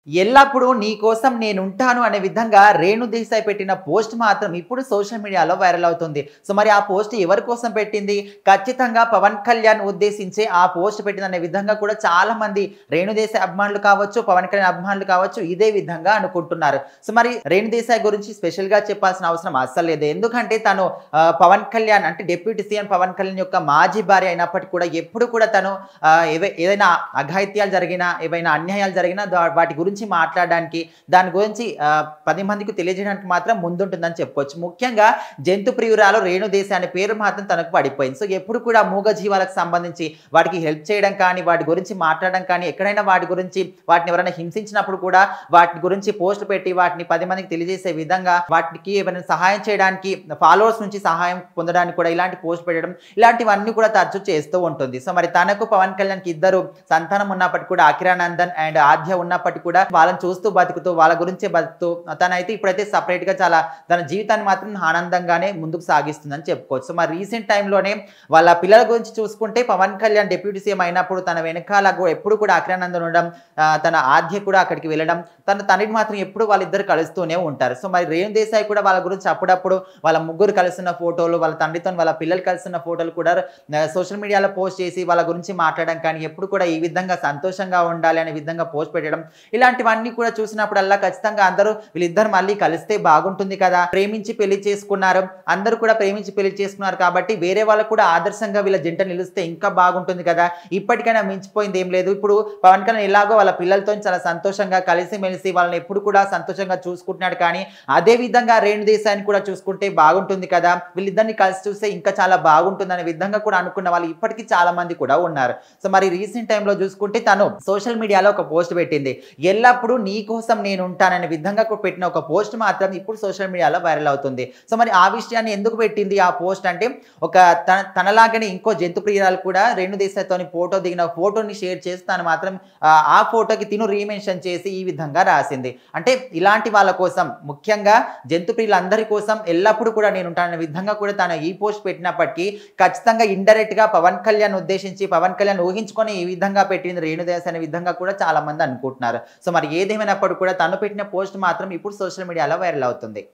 ఎల్లప్పుడూ నీ కోసం నేను ఉంటాను అనే విధంగా రేణు దేశాయ్ పెట్టిన పోస్ట్ మాత్రం ఇప్పుడు సోషల్ మీడియాలో వైరల్ అవుతుంది సో మరి ఆ పోస్ట్ ఎవరి కోసం పెట్టింది ఖచ్చితంగా పవన్ కళ్యాణ్ ఉద్దేశించే ఆ పోస్ట్ పెట్టింది అనే విధంగా కూడా చాలా మంది రేణు దేశాయ్ అభిమానులు కావచ్చు పవన్ కళ్యాణ్ అభిమానులు కావచ్చు ఇదే విధంగా అనుకుంటున్నారు సో మరి రేణు దేశాయ్ గురించి స్పెషల్ గా చెప్పాల్సిన అవసరం అస్సలు లేదు ఎందుకంటే తను ఆ, పవన్ కళ్యాణ్ అంటే డిప్యూటీ సీఎం పవన్ కళ్యాణ్ యొక్క మాజీ భార్య అయినప్పటికీ కూడా ఎప్పుడు కూడా తను ఆ, ఏవై- ఏదైనా అఘాయిత్యాలు జరిగినా ఏవైనా అన్యాయాలు జరిగినా దా- వాటి గురించి మాట్లాడడానికి దాని గురించి ఆ, పది మందికి తెలియజేయడానికి మాత్రం ముందుంటుందని చెప్పుకోవచ్చు ముఖ్యంగా జంతు ప్రియురాలు రేణు దేశ అనే పేరు మాత్రం తనకు పడిపోయింది సో ఎప్పుడు కూడా మూగ జీవాలకు సంబంధించి వాటికి హెల్ప్ చేయడం కానీ వాటి గురించి మాట్లాడడం కానీ ఎక్కడైనా వాటి గురించి వాటిని ఎవరైనా హింసించినప్పుడు కూడా వాటి గురించి పోస్ట్ పెట్టి వాటిని పది మందికి తెలియజేసే విధంగా వాటికి ఏమైనా సహాయం చేయడానికి ఫాలోవర్స్ నుంచి సహాయం పొందడానికి కూడా ఇలాంటి పోస్ట్ పెట్టడం ఇలాంటివన్నీ కూడా తరచూ చేస్తూ ఉంటుంది సో మరి తనకు పవన్ కళ్యాణ్కి ఇద్దరు సంతానం ఉన్నప్పటికీ కూడా అకిరానందన్ అండ్ ఆద్య ఉన్నప్పటికీ కూడా వాళ్ళని చూస్తూ బతుకుతూ వాళ్ళ గురించే బతుకుతూ తనైతే ఇప్పుడైతే సపరేట్ గా చాలా తన జీవితాన్ని మాత్రం ఆనందంగానే ముందుకు సాగిస్తుందని చెప్పుకోవచ్చు సో మరి రీసెంట్ టైంలోనే వాళ్ళ పిల్లల గురించి చూసుకుంటే పవన్ కళ్యాణ్ డిప్యూటీ సీఎం అయినప్పుడు తన వెనకాల కూడా ఎప్పుడు కూడా అకిరానందన్ ఉండడం ఆ, తన ఆద్య కూడా అక్కడికి వెళ్ళడం తన తండ్రికి మాత్రం ఎప్పుడు వాళ్ళిద్దరు కలుస్తూనే ఉంటారు సో మరి రేణు దేశాయ్ కూడా వాళ్ళ గురించి అప్పుడప్పుడు వాళ్ళ ముగ్గురు కలిసిన ఫోటోలు వాళ్ళ తండ్రితో వాళ్ళ పిల్లలు కలిసిన ఫోటోలు కూడా సోషల్ మీడియాలో పోస్ట్ చేసి వాళ్ళ గురించి మాట్లాడడం కానీ ఎప్పుడు కూడా ఈ విధంగా సంతోషంగా ఉండాలి అనే విధంగా పోస్ట్ పెట్టడం ఇలాంటివన్నీ కూడా చూసినప్పుడల్లా ఖచ్చితంగా అందరూ వీళ్ళిద్దరు మళ్ళీ కలిస్తే బాగుంటుంది కదా ప్రేమించి పెళ్లి చేసుకున్నారు అందరూ కూడా ప్రేమించి పెళ్లి చేసుకున్నారు కాబట్టి వేరే వాళ్ళకు కూడా ఆదర్శంగా వీళ్ళ జంట నిలిస్తే ఇంకా బాగుంటుంది కదా ఇప్పటికైనా మించిపోయింది ఏం లేదు ఇప్పుడు పవన్ కళ్యాణ్ ఎలాగో వాళ్ళ పిల్లలతో చాలా సంతోషంగా కలిసి మెలిసి వాళ్ళని ఎప్పుడు కూడా సంతోషంగా చూసుకుంటున్నాడు కానీ అదే విధంగా రేణు దేశాన్ని కూడా చూసుకుంటే బాగుంటుంది కదా వీళ్ళిద్దరిని కలిసి చూస్తే ఇంకా చాలా బాగుంటుంది అనే విధంగా కూడా అనుకున్న వాళ్ళు ఇప్పటికీ చాలా మంది కూడా ఉన్నారు సో మరి రీసెంట్ టైంలో చూసుకుంటే తను సోషల్ మీడియాలో ఒక పోస్ట్ పెట్టింది ఎల్లప్పుడూ నీ కోసం నేను ఉంటాననే విధంగా కూడా పెట్టిన ఒక పోస్ట్ మాత్రం ఇప్పుడు సోషల్ మీడియాలో వైరల్ అవుతుంది సో మరి ఆ విషయాన్ని ఎందుకు పెట్టింది ఆ పోస్ట్ అంటే ఒక తన తనలాగానే ఇంకో జంతు ప్రియురాలు కూడా రేణు దేశాయ్తోని ఫోటో దిగిన ఫోటోని షేర్ చేసి తను మాత్రం ఆ, ఆ ఫోటోకి తిను రీమెన్షన్ చేసి ఈ విధంగా రాసింది అంటే ఇలాంటి వాళ్ళ కోసం ముఖ్యంగా జంతు ప్రియులందరి కోసం ఎల్లప్పుడూ కూడా నేను ఉంటాననే విధంగా కూడా తను ఈ పోస్ట్ పెట్టినప్పటికీ ఖచ్చితంగా ఇండైరెక్ట్ గా పవన్ కళ్యాణ్ ఉద్దేశించి పవన్ కళ్యాణ్ ఊహించుకొని ఈ విధంగా పెట్టింది రేణుదేశ్ అనే విధంగా కూడా చాలా మంది అనుకుంటున్నారు సో మరి ఏదేమైనప్పుడు కూడా తను పెట్టిన పోస్ట్ మాత్రం ఇప్పుడు సోషల్ మీడియాలో వైరల్ అవుతుంది